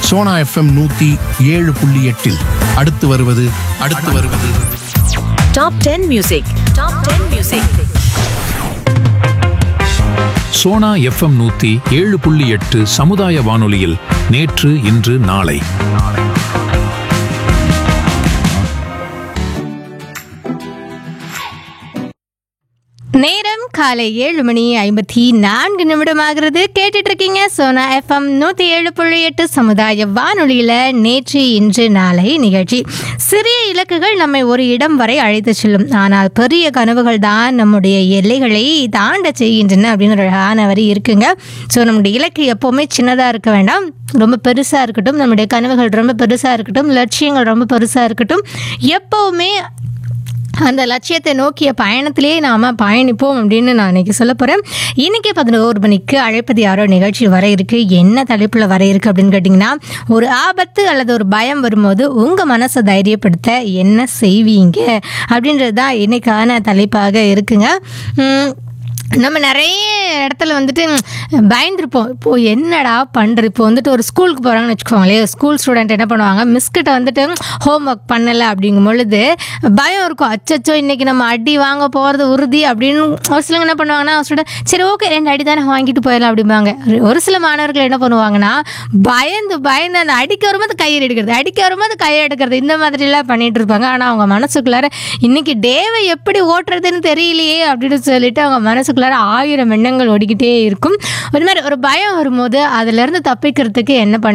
Sona FM நூத்தி ஏழு புள்ளி எட்டில் அடுத்து வருவது அடுத்து வருவது top ten music top ten music Sona FM நூத்தி ஏழு புள்ளி எட்டு சமுதாய வானொலியில் நேற்று இன்று நாளை நேரம் காலை ஏழு மணி ஐம்பத்தி நான்கு நிமிடம் ஆகிறது கேட்டுட்டு இருக்கீங்க சோனா எஃப்எம் நூற்றி ஏழு புள்ளி எட்டு சமுதாய வானொலியில் நேற்று இன்று நாளை நிகழ்ச்சி சிறிய இலக்குகள் நம்மை ஒரு இடம் வரை அழைத்து செல்லும் ஆனால் பெரிய கனவுகள் தான் நம்முடைய எல்லைகளை தாண்ட செய்கின்றன அப்படின்னு ஒரு அழகான வரி இருக்குங்க ஸோ நம்முடைய இலக்கு எப்போவுமே சின்னதாக இருக்க வேண்டாம் ரொம்ப பெருசாக இருக்கட்டும் நம்முடைய கனவுகள் ரொம்ப பெருசாக இருக்கட்டும் லட்சியங்கள் ரொம்ப பெருசாக இருக்கட்டும் எப்போவுமே அந்த லட்சியத்தை நோக்கிய பயணத்திலேயே நாம் பயணிப்போம் அப்படின்னு நான் இன்னைக்கு சொல்ல போகிறேன் இன்றைக்கி பதினோரு மணிக்கு அழைப்பது யாரோ நிகழ்ச்சி வர இருக்கு என்ன தலைப்பில் வர இருக்கு அப்படின்னு கேட்டிங்கன்னா ஒரு ஆபத்து அல்லது ஒரு பயம் வரும்போது உங்கள் மனசை தைரியப்படுத்த என்ன செய்வீங்க அப்படின்றது தான் இன்னைக்கான தலைப்பாக இருக்குங்க உம், நம்ம நிறைய இடத்துல வந்துட்டு ம், பயந்துருப்போம் இப்போது என்னடா பண்ணுறது இப்போ வந்துட்டு ஒரு ஸ்கூலுக்கு போகிறாங்கன்னு வச்சுக்கோங்களேன் ஸ்கூல் ஸ்டூடெண்ட் என்ன பண்ணுவாங்க மிஸ்கிட்ட வந்துட்டு ஹோம் ஒர்க் பண்ணலை அப்படிங்கும் பொழுது பயம் இருக்கும் அச்சச்சோ இன்றைக்கி நம்ம அடி வாங்க போகிறது உறுதி அப்படின்னு ஒரு சிலங்க என்ன பண்ணுவாங்கன்னா ஸ்டூடெண்ட் சரி ஓகே ரெண்டு அடி தானே வாங்கிட்டு போயிடலாம் அப்படிம்பாங்க ஒரு சில மாணவர்கள் என்ன பண்ணுவாங்கன்னா பயந்து பயந்து அந்த அடிக்க வரும்போது கையில் எடுக்கிறது அடிக்க வரும்போது கையில் எடுக்கிறது இந்த மாதிரிலாம் பண்ணிட்டு இருப்பாங்க ஆனால் அவங்க மனசுக்குள்ளார இன்னைக்கு டேவை எப்படி ஓட்டுறதுன்னு தெரியலையே அப்படின்னு சொல்லிட்டு அவங்க மனசுக்குள்ளார ஆயிரம் எண்ணங்கள் ஓடிக்கிட்டே இருக்கும் ஒரு மாதிரி ஒரு பயம் வரும்போது அதுலேருந்து தப்பிக்கிறதுக்கு என்ன பண்ண